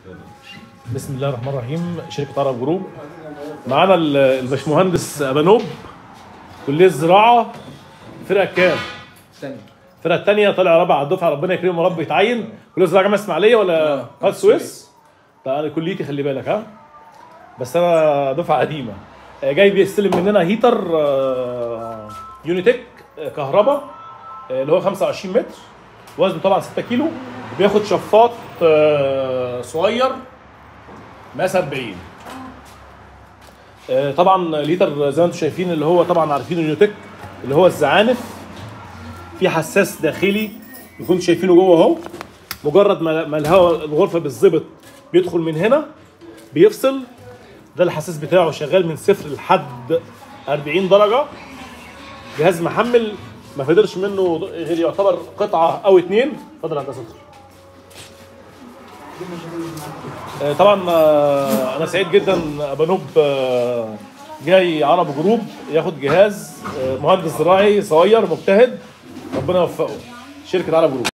بسم الله الرحمن الرحيم شركه عرب جروب معانا ال- الباشمهندس ابانوب كليه الزراعه فرقه كام؟ تاني الفرقه الثانيه طالع رابع على الدفعه ربنا يكرمه يا رب يتعين كليه الزراعه جامعه اسماعيليه ولا قناه السويس؟ طيب انا كليتي خلي بالك ها بس انا دفعه قديمه آه، جاي بيستلم مننا هيتر آه، يونيتك آه، كهرباء آه، اللي هو 25 متر وزنه طبعا 6 كيلو بياخد شفاط آه، صغير مقاس 40 آه، طبعا ليتر زي ما انتم شايفين اللي هو طبعا عارفين اليونيتك اللي هو الزعانف في حساس داخلي يكون شايفينه جوه اهو مجرد ما ما الهواء الغرفه بالظبط بيدخل من هنا بيفصل ده الحساس بتاعه شغال من صفر لحد 40 درجه جهاز محمل ما فضلش منه غير يعتبر قطعه او اتنين اتفضل يا هندسه ادخل. آه، طبعا آه، انا سعيد جدا ابانوب آه، جاي عرب جروب ياخد جهاز آه، مهندس زراعي صغير مجتهد ربنا يوفقه شركه عرب جروب